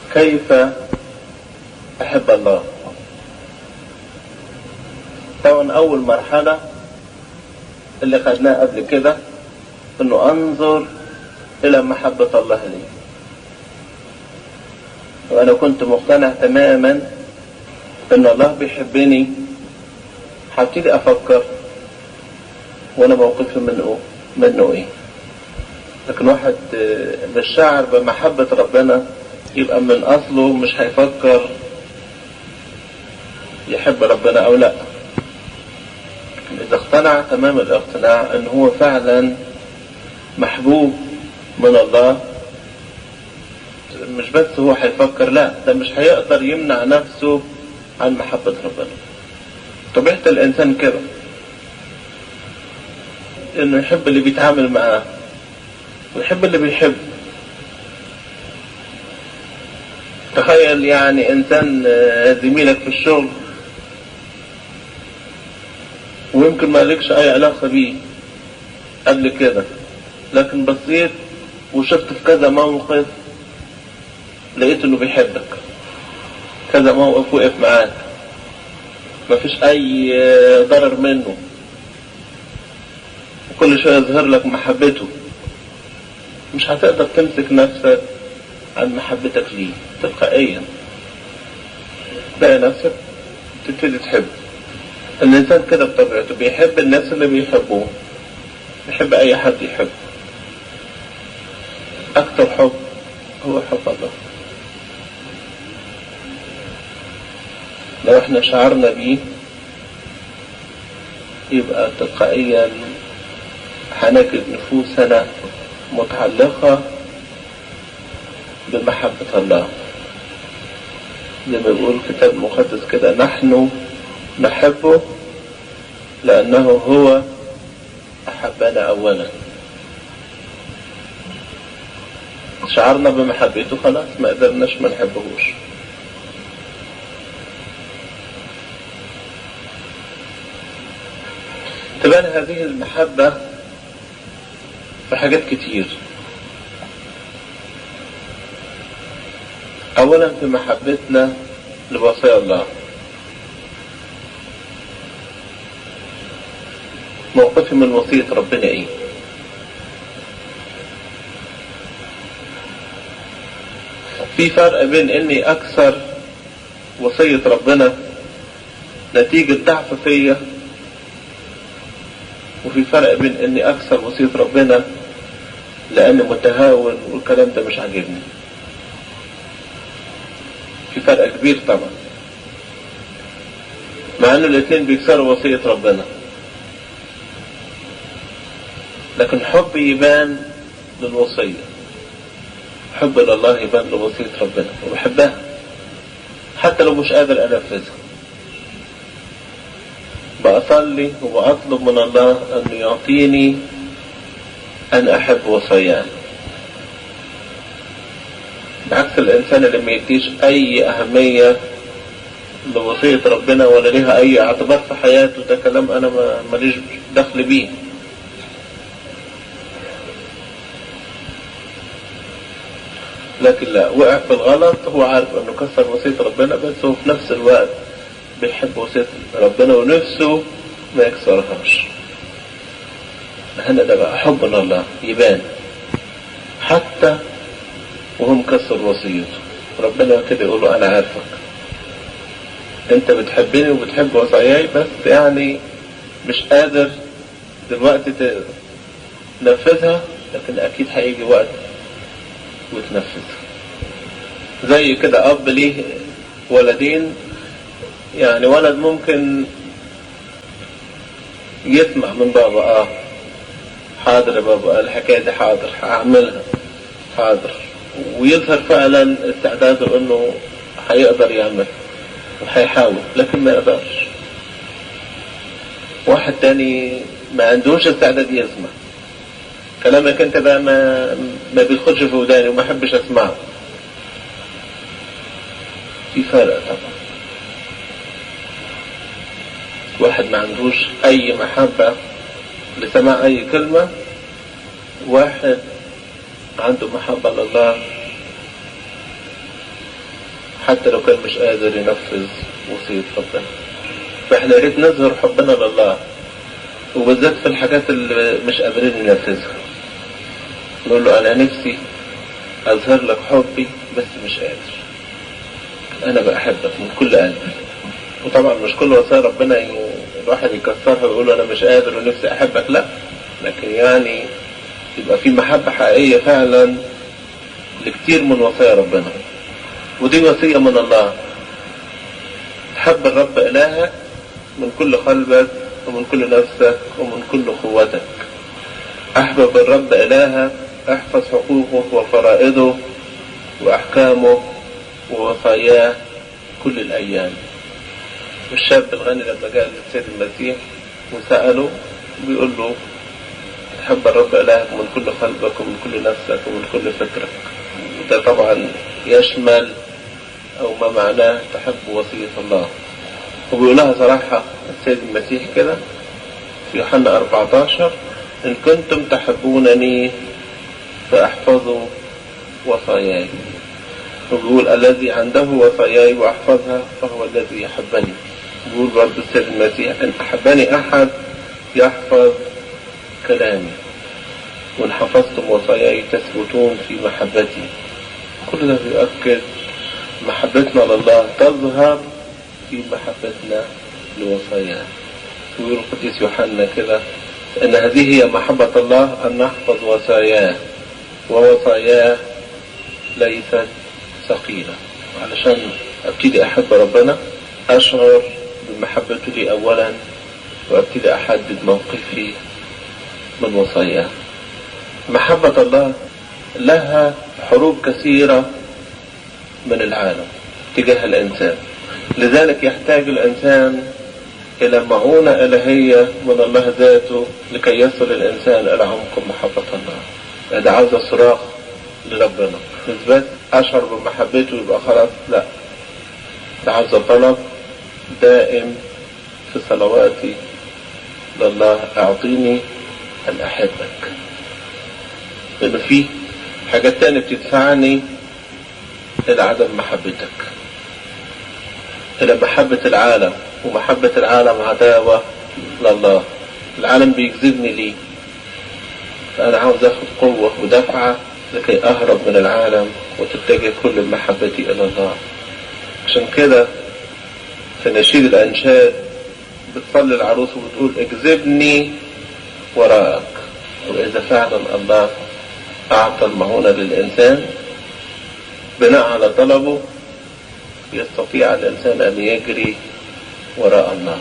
كيف أحب الله طبعا أول مرحلة اللي خدناها قبل كده إنه أنظر إلى محبة الله لي وأنا كنت مقتنع تماما إن الله بيحبني هبتدي أفكر وأنا موقفي منه منه إيه لكن واحد مش شاعر بمحبة ربنا يبقى من أصله مش هيفكر يحب ربنا أو لا إذا اقتنع تمام الاقتناع أن هو فعلا محبوب من الله مش بس هو هيفكر لا ده مش هيقدر يمنع نفسه عن محبة ربنا طبيعة الإنسان كده إنه يحب اللي بيتعامل معاه ويحب اللي بيحب تخيل يعني إنسان زميلك في الشغل ويمكن ما لكش أي علاقة بيه قبل كده لكن بصيت وشفت في كذا موقف لقيت انه بيحبك كذا موقف وقف معاك مفيش اي ضرر منه وكل شوية يظهر لك محبته مش هتقدر تمسك نفسك عن محبتك ليه تلقائيا تلاقي نفسك تبتدي تحب الإنسان كده بطبيعته بيحب الناس اللي بيحبوه بيحب أي حد يحبه أكثر حب هو حب الله لو احنا شعرنا بيه يبقى تلقائيا هنجد نفوسنا متعلقة بمحبة الله زي ما بيقول الكتاب المقدس كده نحن نحبه لأنه هو أحبنا أولا شعرنا بمحبته خلاص ما قدرناش ما نحبهوش تبان هذه المحبة في حاجات كتير أولا في محبتنا لوصايا الله موقفي من وصية ربنا إيه في فرق بين إني أكثر وصية ربنا نتيجة ضعف فيا وفي فرق بين اني اكثر وصية ربنا لاني متهاون والكلام ده مش عاجبني في فرق كبير طبعا مع ان الاثنين بيكسروا وصية ربنا لكن حب يبان للوصية حب لله يبان لوصية ربنا وبحبها حتى لو مش قادر انفذها بأصلي وبأطلب من الله أن يعطيني أن أحب وصياه بعكس الإنسان اللي ما يديش أي أهمية لوصية ربنا ولا ليها أي اعتبار في حياته ده كلام أنا ماليش دخل بيه لكن لا وقع في الغلط هو عارف انه كسر وصية ربنا بس هو في نفس الوقت بيحب وصية ربنا ونفسه ما يكسرهاش هنا ده بقى حب الله يبان حتى وهو مكسر وصيته ربنا كده يقول له انا عارفك انت بتحبني وبتحب وصاياي بس يعني مش قادر دلوقتي تنفذها لكن اكيد هيجي وقت وتنفذها زي كده اب ليه ولدين يعني ولد ممكن يسمع من بابا اه حاضر يا بابا الحكاية دي حاضر هعملها حاضر ويظهر فعلا استعداده انه هيقدر يعمل وهيحاول لكن ما يقدرش واحد تاني ما عندوش استعداد يسمع كلامك انت ده ما ما بيدخلش في وداني وما احبش اسمعه في فرق طبعا واحد ما عندوش اي محبة لسماع اي كلمة واحد عنده محبة لله حتى لو كان مش قادر ينفذ وصية ربنا فاحنا يا ريت نظهر حبنا لله وبالذات في الحاجات اللي مش قادرين ننفذها نقول له انا نفسي اظهر لك حبي بس مش قادر انا بحبك من كل قلبي وطبعا مش كل وصايا ربنا ي... الواحد يكسرها ويقول انا مش قادر ونفسي احبك لا لكن يعني يبقى في محبة حقيقية فعلا لكتير من وصايا ربنا ودي وصية من الله تحب الرب إلهك من كل قلبك ومن كل نفسك ومن كل قوتك أحبب الرب إلهك احفظ حقوقه وفرائضه وأحكامه ووصاياه كل الأيام الشاب الغني لما جاء للسيد المسيح وسأله بيقول له تحب الرب إلهك من كل قلبك ومن كل نفسك ومن كل فكرك وده طبعا يشمل أو ما معناه تحب وصية الله وبيقولها صراحة السيد المسيح كده في يوحنا 14 إن كنتم تحبونني فاحفظوا وصاياي وبيقول الذي عنده وصاياي وأحفظها فهو الذي يحبني بيقول برضه السيد المسيح إن أحبني أحد يحفظ كلامي وإن حفظتم وصاياي تثبتون في محبتي كل ده بيؤكد محبتنا لله تظهر في محبتنا لوصاياه ويقول القديس يوحنا كده ان هذه هي محبة الله ان نحفظ وصاياه ووصاياه ليست ثقيلة علشان ابتدي احب ربنا اشعر بمحبته لي اولا وابتدي احدد موقفي من وصاياه محبة الله لها حروب كثيرة من العالم تجاه الإنسان لذلك يحتاج الإنسان إلى معونة إلهية من الله ذاته لكي يصل الإنسان إلى عمق محبة الله ده عاوز صراخ لربنا مش بس أشعر بمحبته يبقى خلاص لا ده عاوز طلب دائم في صلواتي لله أعطيني أن أحبك لأن في حاجات تانية بتدفعني إلى عدم محبتك إلى محبة العالم ومحبة العالم عداوة لله العالم بيجذبني ليه فأنا عاوز أخد قوة ودفعة لكي أهرب من العالم وتتجه كل محبتي إلى الله عشان كده في نشيد الأنشاد بتصلي العروس وبتقول اجذبني وراءك وإذا فعلا الله أعطى المعونة للإنسان بناء على طلبه يستطيع الإنسان أن يجري وراء الله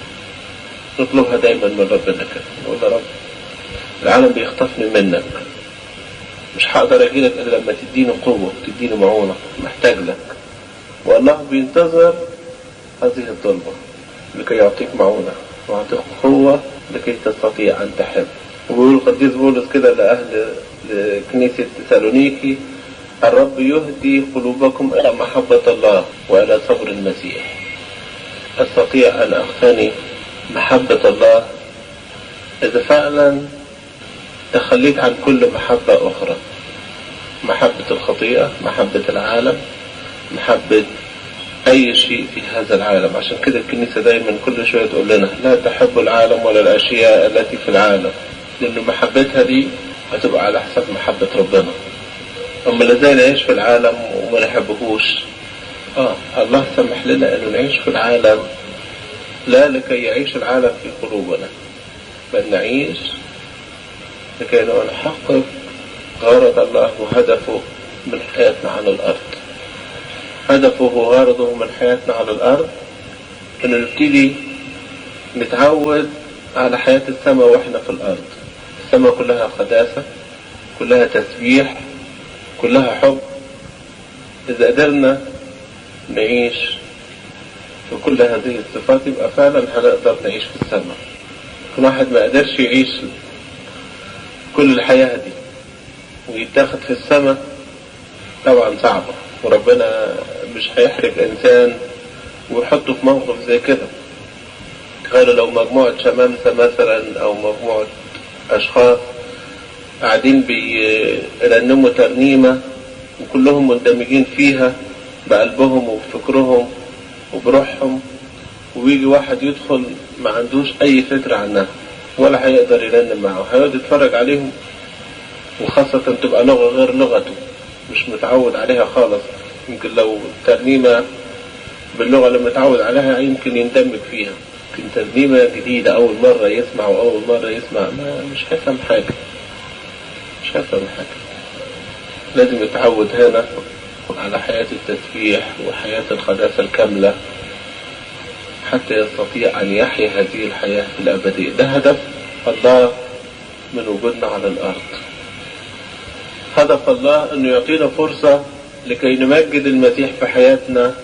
نطلبها دايما من ربنا كده نقول يا رب العالم بيخطفني منك مش هقدر اجيلك الا لما تديني قوة تديني معونة محتاج لك والله بينتظر هذه الطلبة لكي يعطيك معونة ويعطيك قوة لكي تستطيع أن تحب ويقول القديس بولس كده لأهل لكنيسة تسالونيكي الرب يهدي قلوبكم إلى محبة الله وإلى صبر المسيح أستطيع أن أغتني محبة الله إذا فعلا تخليت عن كل محبة أخرى محبة الخطيئة محبة العالم محبة أي شيء في هذا العالم عشان كده الكنيسة دايما كل شوية تقول لنا لا تحب العالم ولا الأشياء التي في العالم لأن محبتها دي هتبقى على حسب محبة ربنا أما ازاي نعيش في العالم وما نحبهوش آه الله سمح لنا أنه نعيش في العالم لا لكي يعيش العالم في قلوبنا بل نعيش لكي نحقق غرض الله وهدفه من حياتنا على الأرض هدفه وغرضه من حياتنا على الأرض إنه نبتدي نتعود على حياة السماء وإحنا في الأرض السماء كلها قداسة كلها تسبيح كلها حب إذا قدرنا نعيش في كل هذه الصفات يبقى فعلا هنقدر نعيش في السماء كل واحد ما قدرش يعيش كل الحياة دي ويتاخد في السماء طبعا صعبة وربنا مش هيحرج إنسان ويحطه في موقف زي كده تخيلوا لو مجموعة شمامسة مثلا أو مجموعة أشخاص قاعدين بيرنموا ترنيمة وكلهم مندمجين فيها بقلبهم وبفكرهم وبروحهم ويجي واحد يدخل ما عندوش أي فكرة عنها ولا هيقدر يرنم معه هيقعد يتفرج عليهم وخاصة تبقى لغة غير لغته مش متعود عليها خالص يمكن لو ترنيمة باللغة اللي متعود عليها يمكن يندمج فيها يمكن ترنيمة جديدة أول مرة يسمع وأول مرة يسمع ما مش هيفهم حاجة مش هيفهم حاجة لازم يتعود هنا على حياة التسبيح وحياة القداسة الكاملة حتى يستطيع أن يحيا هذه الحياة في الأبدية ده هدف الله من وجودنا على الأرض هدف الله أنه يعطينا فرصة لكي نمجد المسيح في حياتنا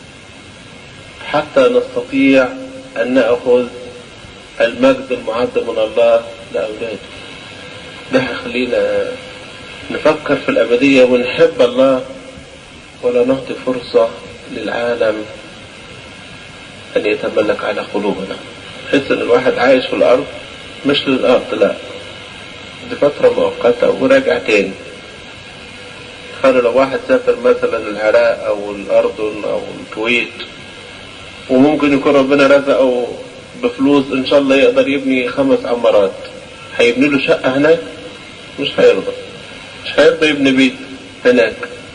حتى نستطيع أن نأخذ المجد المعد من الله لأولاده ده هيخلينا نفكر في الأبدية ونحب الله ولا نعطي فرصة للعالم أن يتملك على قلوبنا حس أن الواحد عايش في الأرض مش للأرض لا دي فترة مؤقتة وراجع تاني تخيل لو واحد سافر مثلا العراق أو الأردن أو الكويت وممكن يكون ربنا رزقه بفلوس إن شاء الله يقدر يبني خمس عمارات هيبني له شقة هناك مش هيرضى مش هيرضى يبني بيت هناك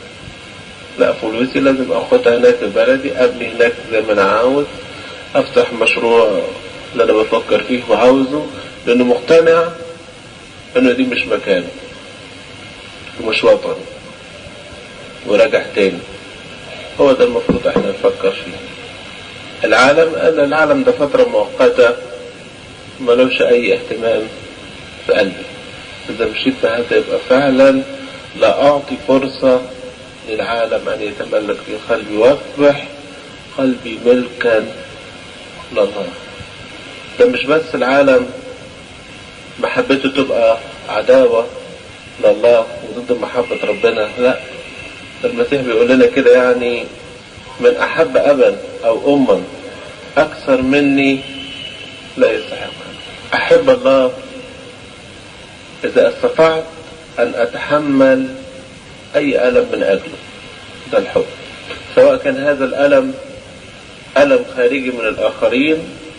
لا فلوسي لازم اخدها هناك في بلدي ابني هناك زي ما انا عاوز افتح مشروع اللي انا بفكر فيه وعاوزه لانه مقتنع انه دي مش مكانه ومش وطني وراجع تاني هو ده المفروض احنا نفكر فيه العالم قال العالم ده فترة مؤقتة ملوش اي اهتمام في قلبي اذا مشيت بهذا يبقى فعلا لا اعطي فرصة للعالم أن يتملك في قلبي واصبح قلبي ملكا لله ده مش بس العالم محبته تبقى عداوة لله وضد محبة ربنا لا المسيح بيقول لنا كده يعني من أحب أبا أو أما أكثر مني لا يستحق أحب الله إذا استطعت أن أتحمل أي ألم من أجله ده الحب سواء كان هذا الألم ألم خارجي من الآخرين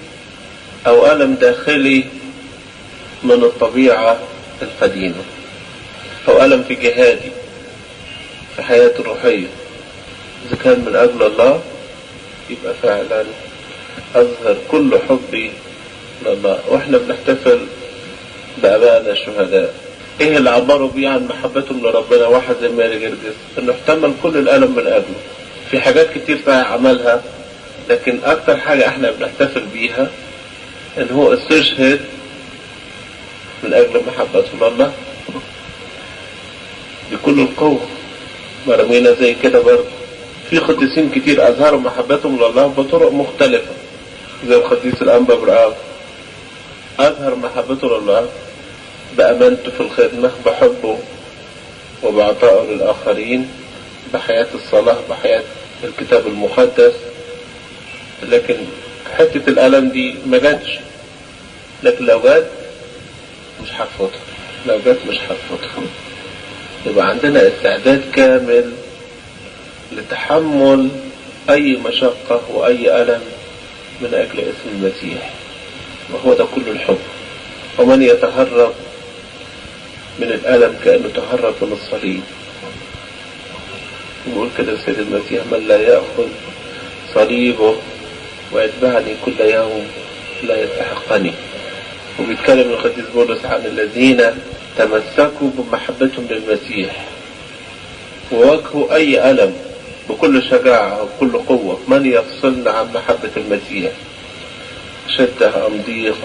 أو ألم داخلي من الطبيعة القديمة أو ألم في جهادي في حياتي الروحية إذا كان من أجل الله يبقى فعلا أظهر كل حبي لله وإحنا بنحتفل بآبائنا الشهداء ايه اللي عبروا بيه عن محبتهم لربنا واحد زي ماري جرجس انه احتمل كل الالم من اجله في حاجات كتير صحيح عملها لكن اكتر حاجة احنا بنحتفل بيها ان هو استشهد من اجل محبته لله بكل القوة مرمينا زي كده برضه في قديسين كتير اظهروا محبتهم لله بطرق مختلفة زي القديس الانبا برعاو اظهر محبته لله بأمانته في الخدمة بحبه وبعطائه للآخرين بحياة الصلاة بحياة الكتاب المقدس لكن حتة الألم دي ما جاتش لكن لو جات مش هرفضها لو جات مش هرفضها يبقى عندنا استعداد كامل لتحمل أي مشقة وأي ألم من أجل اسم المسيح وهو ده كل الحب ومن يتهرب من الألم كأنه تهرب من الصليب يقول كده سيد المسيح من لا يأخذ صليبه ويتبعني كل يوم لا يستحقني وبيتكلم القديس بولس عن الذين تمسكوا بمحبتهم للمسيح وواجهوا أي ألم بكل شجاعة وبكل قوة من يفصلنا عن محبة المسيح شدة أم ضيق